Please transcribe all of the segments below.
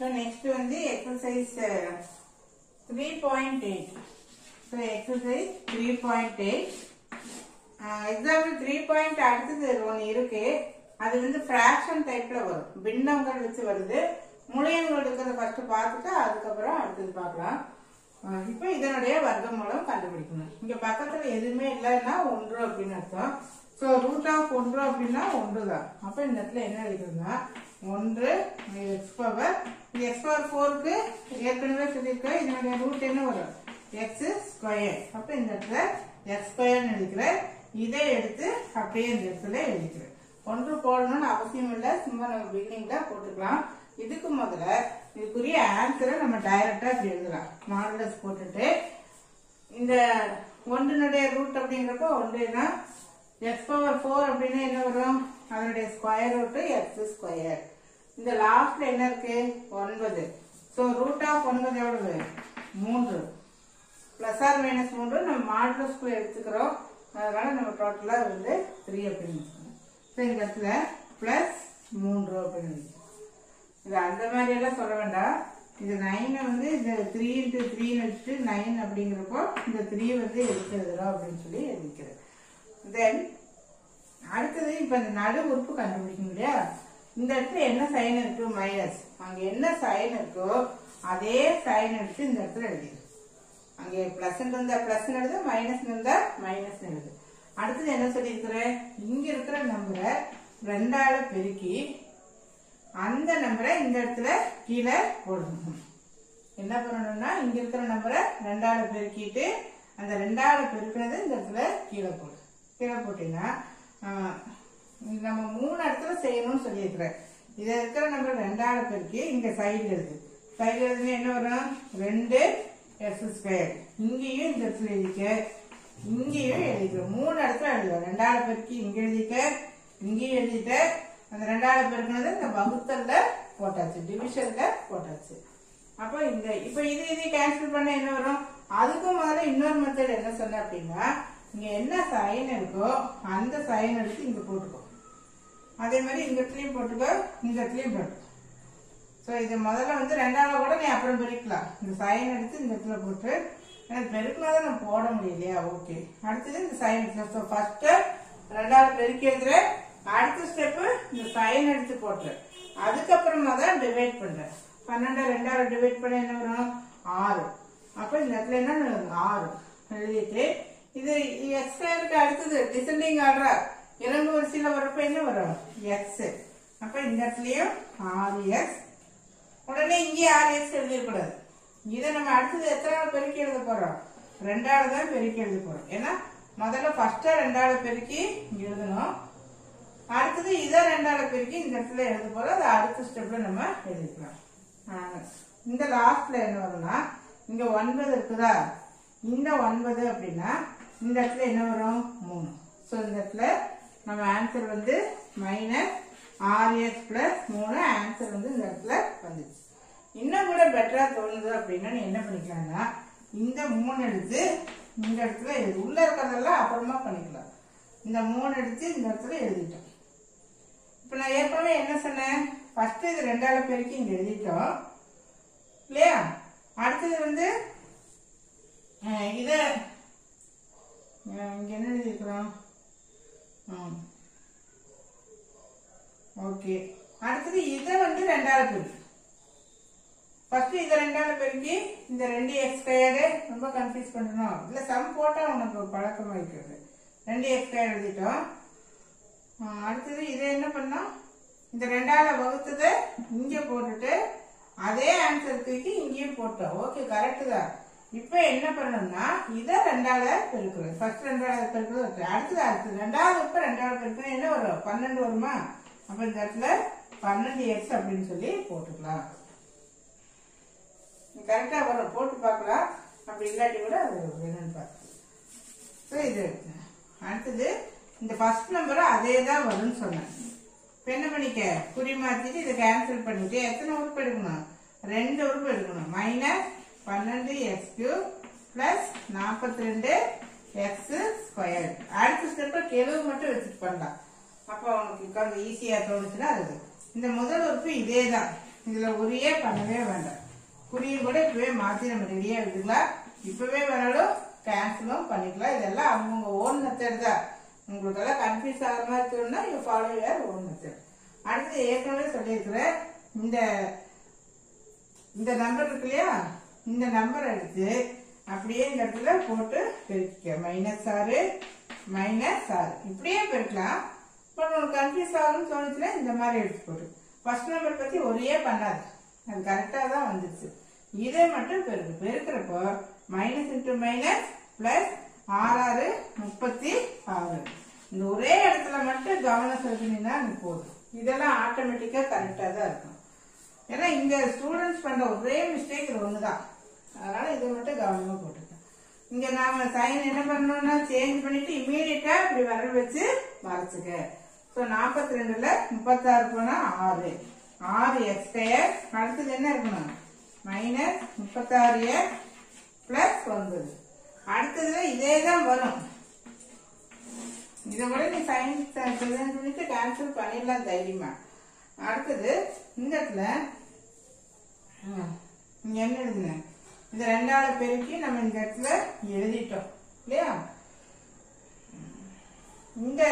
So next வந்து exercise three point eight so exercise three point eight example three point அடுத்தது ஒன்று இருக்கு அது வந்து ஃப்ராக்ஷன் டைப்ல வரும் பின்னங்கள் வச்சு வருது முளையங்கள் இருக்கிறத ஃபர்ஸ்ட் பார்த்துட்டு அதுக்கப்புறம் அடுத்தது பார்க்கலாம் அஹ் இப்போ இதனுடைய வர்க்க மூலம் கண்டுபிடிக்கணும் இங்க பக்கத்துல எதுவுமே இல்லைன்னா ஒன்று அப்படின்னு அர்த்தம் ஸோ ரூட் ஆஃப் ஒன்று அப்படின்னா ஒன்று தான் அப்போ இந்த இடத்துல என்ன எழுதிக்கணும்னா ஒன்று எக்ஸ் பவர் இது எக்ஸ் பவர் ஃபோருக்கு ஏற்கனவே சொல்லியிருக்கேன் இதனுடைய ரூட் என்ன வரும் எக்ஸ் ஸ்கொயர் அப்போ இந்த இடத்துல எக்ஸ் ஸ்கொயர்னு எழுதிக்கிறேன் இதை எடுத்து அப்படியே இந்த இடத்துல எழுதிக்கிறேன் ஒன்று போடணும்னு அவசியம் இல்லை சும்மா நம்ம பிகினிங்ல போட்டுக்கலாம் இதுக்கு முதல்ல இதுக்குரிய ஆன்சரை நம்ம டைரக்டா இப்படி எழுதலாம் மாடலஸ் போட்டுட்டு இந்த ஒன்றினுடைய ரூட் அப்படிங்கிறப்போ ஒன்றுனா எக்ஸ் பவர் ஃபோர் அப்படின்னா என்ன வரும் அதனுடைய ஸ்கொயர் ரூட் எக்ஸ் ஸ்கொயர் இந்த லாஸ்ட்ல என்ன இருக்கு ஒன்பது ஸோ ரூட் ஆஃப் ஒன்பது எவ்வளவு மூன்று பிளஸ் ஆர் மைனஸ் மூன்று நம்ம மாடலஸ்குள்ள எடுத்துக்கிறோம் அதனால நம்ம டோட்டலா வந்து த்ரீ அப்படின்னு சொல்லணும் ஸோ இந்த இடத்துல பிளஸ் மூன்று அப்படின்னு எழுதிக்கிறோம். இது அந்த மாதிரி எல்லாம் சொல்ல வேண்டாம் இது நைனை வந்து இந்த த்ரீ இன்ட்டு த்ரீன்னு வச்சுட்டு நைன் அப்படிங்கிறப்போ இந்த த்ரீ வந்து எதுக்கு எழுதுறோம் அப்படின்னு சொல்லி எழுதிக்கிறேன் தென் அடுத்தது இப்போ இந்த நடு உறுப்பு கண்டுபிடிக்கணும் இல்லையா இந்த இடத்துல என்ன சைன் இருக்கு மைனஸ் அங்க என்ன சைன் இருக்கோ அதே சைன் எடுத்து இந்த இடத்துல எழுதிடு அங்கே பிளஸ் இருந்தா பிளஸ் எழுது மைனஸ் இருந்தா மைனஸ் எழுது அடுத்தது என்ன சொல்லியிருக்கிறேன் இங்க இருக்கிற நம்பரை ரெண்டால பெருக்கி அந்த நம்பரை இந்த இடத்துல கீழே போடணும் என்ன பண்ணணும்னா இங்க இருக்கிற நம்பரை ரெண்டால பெருக்கிட்டு அந்த ரெண்டால பெருக்கினது இந்த இடத்துல கீழே போடு கீழே போட்டீங்கன்னா ஆஹ், இது நம்ம மூணு இடத்துல செய்யணும்னு சொல்லியிருக்கிறேன் இதை இருக்கிற நம்பர் ரெண்டால பெருக்கி இங்க சைடுல இருக்கு சைடுல இருந்து என்ன வரும் ரெண்டு எக்ஸ் ஸ்கொயர் இங்கேயும் இந்த இடத்துல எழுதிக்க இங்கேயும் எழுதிக்க மூணு இடத்துல எழுதுவேன் ரெண்டால பெருக்கி இங்க எழுதிக்க இங்கேயும் எழுதிட்ட அந்த ரெண்டாவது பெருக்கினது இந்த வகுத்தல்ல போட்டாச்சு டிவிஷன்ல போட்டாச்சு அப்போ இந்த இப்போ இது இது கேன்சல் பண்ண என்ன வரும் அதுக்கும் முதல்ல இன்னொரு மெத்தட் என்ன சொன்னேன் அப்படின்னா இங்க என்ன சைன் இருக்கோ அந்த சைன் எடுத்து இங்க போட்டுக்கோ அதே மாதிரி இந்த இடத்துலயும் போட்டுக்கோ இந்த இடத்துலயும் போட்டுக்கோ ஸோ இது முதல்ல வந்து ரெண்டாவது கூட நீ அப்புறம் பெருக்கலாம் இந்த சைன் எடுத்து இந்த இடத்துல போட்டு எனக்கு பெருக்கினா தான் நான் போட முடியலையா ஓகே அடுத்தது இந்த சைன் ஸோ ஃபர்ஸ்ட் ரெண்டாவது பெருக்கி எழுதுறேன் அடுத்த ஸ்டெப்பு இந்த சைன் எடுத்து போட்டுறேன் அதுக்கப்புறமா தான் டிவைட் பண்றேன் பன்னெண்டு ரெண்டாவது டிவைட் பண்ண என்ன வரும் ஆறு அப்போ இந்த இடத்துல என்ன வரும்? ஆறு எழுதிட்டு இது எக்ஸ்ட்ராக்கு அடுத்தது டிசெண்டிங் ஆர்டரா இறங்கு வரிசையில் வரப்ப என்ன வரும் எக்ஸ் அப்ப இந்த இடத்துலயும் ஆறு எக்ஸ் உடனே இங்கே ஆறு எக்ஸ் எழுதிடக்கூடாது இதை நம்ம அடுத்தது எத்தனாவது பெருக்கி எழுத போறோம் ரெண்டாவது தான் பெருக்கி எழுத போறோம் ஏன்னா முதல்ல ஃபர்ஸ்டா ரெண்டாவது பெருக்கி இங்க எழுதணும் அடுத்தது இதை ரெண்டாவது பெருக்கி இந்த இடத்துல எழுத போறோம் அது அடுத்த ஸ்டெப்ல நம்ம எழுதிக்கலாம் ஆஹ் இந்த லாஸ்ட்ல என்ன வரும்னா இங்க ஒன்பது இருக்குதா இந்த ஒன்பது அப்படின்னா இந்த இடத்துல என்ன வரும் மூணு ஸோ இந்த இடத்துல நம்ம ஆன்சர் வந்து மைனஸ் ஆறு எக்ஸ் பிளஸ் மூணு ஆன்சர் வந்து இந்த இடத்துல வந்துச்சு இன்னும் கூட பெட்டரா தோணுது அப்படின்னா நீ என்ன பண்ணிக்கலாம்னா இந்த மூணு எடுத்து இந்த இடத்துல எழுது உள்ள இருக்கிறதெல்லாம் அப்புறமா பண்ணிக்கலாம் இந்த மூணு எடுத்து இந்த இடத்துல எழுதிட்டோம் இப்போ நான் ஏற்கனவே என்ன சொன்னேன் ஃபர்ஸ்ட் இது ரெண்டாவது பெருக்கி இங்க எழுதிட்டோம் இல்லையா அடுத்தது வந்து அஹ், இத அஹ், இங்க என்ன எழுதியிருக்கிறோம் ஓகே அடுத்தது இதை வந்து ரெண்டாவது பெருக்கு ஃபர்ஸ்ட் இதை ரெண்டாவது பெருக்கி இந்த ரெண்டு எக்ஸ் ஸ்கொயர்டு ரொம்ப கன்ஃபியூஸ் பண்ணணும் இல்ல சம் போட்டா உனக்கு பழக்கமா இருக்கிறது ரெண்டு எக்ஸ் ஸ்கொயர் எழுதிட்டோம் ஆ, அடுத்தது இதை என்ன பண்ணோம் இந்த ரெண்டாவது வகுத்ததை இங்க போட்டுட்டு அதே ஆன்சர் தூக்கி இங்கேயும் போட்டோம் ஓகே கரெக்ட் தான் இப்போ என்ன பண்ணணும்னா இதை ரெண்டாவது பெருக்குறது ஃபர்ஸ்ட் ரெண்டாவது பெருக்குறது வச்சு அடுத்தது அடுத்தது ரெண்டாவது இப்போ ரெண்டாவது பெருக்குறது என்ன வரும் பன்னெண்டு வருமா அப்போ இந்த இடத்துல பன்னெண்டு எக்ஸ் அப்படின்னு சொல்லி போட்டுக்கலாம் கரெக்டா வரும் போட்டு பார்க்கலாம் அப்படி இல்லாட்டி கூட அது வேணும்னு பார்க்கலாம் ஸோ இது அடுத்தது இந்த ஃபர்ஸ்ட் நம்பரும் அதே தான் வரும்னு சொன்னேன் இப்போ என்ன பண்ணிக்க குறி மாத்திட்டு இதை கேன்சல் பண்ணிட்டு எத்தனை உறுப்பு எடுக்கணும் ரெண்டு உறுப்பு எடுக்கணும் மைனஸ் பன்னெண்டு எக்ஸ் கியூப் பிளஸ் நாற்பத்தி ரெண்டு எக்ஸ் ஸ்கொயர் அடுத்த ஸ்டெப்பை கெழுவு மட்டும் வச்சுட்டு பண்ணலாம் அப்போ உனக்கு உட்காந்து ஈஸியாக தோணுச்சுன்னா அது இந்த முதல் உறுப்பு இதே தான் இதுல உரியே பண்ணவே வேண்டாம் குறியும் கூட இப்பவே மாத்தி நம்ம ரெடியா எடுத்துக்கலாம் இப்பவே வேணாலும் கேன்சலும் பண்ணிக்கலாம் இதெல்லாம் அவங்கவுங்க ஓன் மெத்தட் தான் உங்களுக்கு எல்லாம் கன்ஃபியூஸ் ஆகிற மாதிரி தோணுனா you follow your own method அடுத்து ஏற்கனவே சொல்லியிருக்கிறேன் இந்த இந்த நம்பர் இருக்கு இல்லையா இந்த நம்பர் எடுத்து அப்படியே இந்த இடத்துல போட்டு பெருக்கிக்க மைனஸ் ஆறு மைனஸ் ஆறு இப்படியே பெருக்கலாம் பட் உனக்கு கன்ஃபியூஸ் ஆகும்னு தோணுச்சுன்னா இந்த மாதிரி எடுத்து போட்டு ஃபர்ஸ்ட் நம்பர் பத்தி ஒரே பண்ணாது அது கரெக்டாக தான் வந்துச்சு இதை மட்டும் பெருக்கு பெருக்கிறப்போ மைனஸ் இன்ட்டு மைனஸ் பிளஸ் ஆறாறு முப்பத்தி ஆறு இந்த ஒரே இடத்துல மட்டும் கவனம் செலுத்தினீங்கன்னா அது போதும் இதெல்லாம் ஆட்டோமேட்டிக்காக கரெக்டாக தான் இருக்கும் ஏன்னா இங்க ஸ்டூடெண்ட்ஸ் பண்ற ஒரே மிஸ்டேக் இது ஒண்ணுதான் அதனால இதை மட்டும் கவனமா போட்டுக்கேன் இங்க நாம சைன் என்ன பண்ணணும்னா சேஞ்ச் பண்ணிட்டு இமீடியட்டா இப்படி விரல் வச்சு மறைச்சுக்க ஸோ நாற்பத்தி ரெண்டுல முப்பத்தாறு போனா ஆறு ஆறு எக்ஸ் ஸ்கொயர் அடுத்தது என்ன இருக்கணும் மைனஸ் முப்பத்தாறு எக்ஸ் பிளஸ் ஒன்பது அடுத்ததுல இதே தான் வரும் இதை கூட நீ சயின்ஸ் சொல்லிட்டு கேன்சல் பண்ணிடலாம் தைரியமா அடுத்தது இந்த இடத்துல ம், இங்க என்ன எழுதுன இந்த ரெண்டாவது பெருக்கி நம்ம இந்த இடத்துல எழுதிட்டோம் இல்லையா இந்த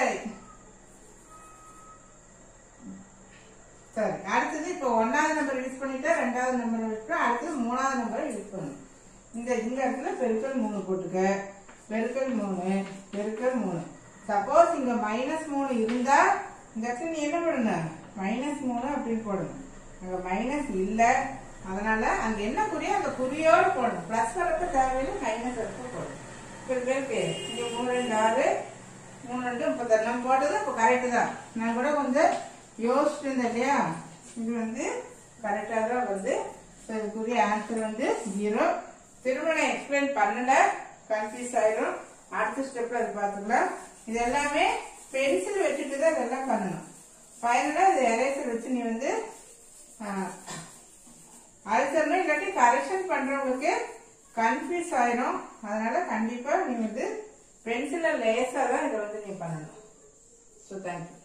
சரி அடுத்தது இப்போ ஒன்னாவது நம்பர் யூஸ் பண்ணிட்டா ரெண்டாவது நம்பர் யூஸ் பண்ண அடுத்தது மூணாவது நம்பரை யூஸ் பண்ணணும் இந்த இந்த இடத்துல பெருக்கல் மூணு போட்டுக்க பெருக்கல் மூணு பெருக்கல் மூணு சப்போஸ் இங்க மைனஸ் மூணு இருந்தா இந்த இடத்துல நீ என்ன பண்ணணும் மைனஸ் மூணு அப்படின்னு போடணும் அங்க மைனஸ் இல்ல அதனால அங்க என்ன குறியோ அந்த குறியோட போடணும் பிளஸ் வரப்ப தேவையில்லை மைனஸ் வரப்ப போடணும் இப்போ இது இருக்கு இங்க மூணு ரெண்டு ஆறு மூணு ரெண்டு முப்பத்தாறு நம்ம போட்டது இப்போ கரெக்டு தான் நான் கூட கொஞ்சம் யோசிச்சுட்டு இருந்தேன் இல்லையா இது வந்து கரெக்டாக தான் வருது ஸோ இதுக்குரிய ஆன்சர் வந்து ஜீரோ திரும்ப நான் எக்ஸ்பிளைன் பண்ணல கன்ஃபியூஸ் ஆயிரும் அடுத்த ஸ்டெப்ல அது பார்த்துக்கலாம் இது எல்லாமே பென்சில் வச்சுட்டு தான் இதெல்லாம் பண்ணணும் ஃபைனலாக இது எரேசர் வச்சு நீ வந்து அழிச்சிடணும் இல்லாட்டி கரெக்ஷன் பண்றவங்களுக்கு கன்ஃபியூஸ் ஆயிரும் அதனால கண்டிப்பா நீ வந்து பென்சில லேசா தான் இதை வந்து நீ பண்ணணும் ஸோ தேங்க்யூ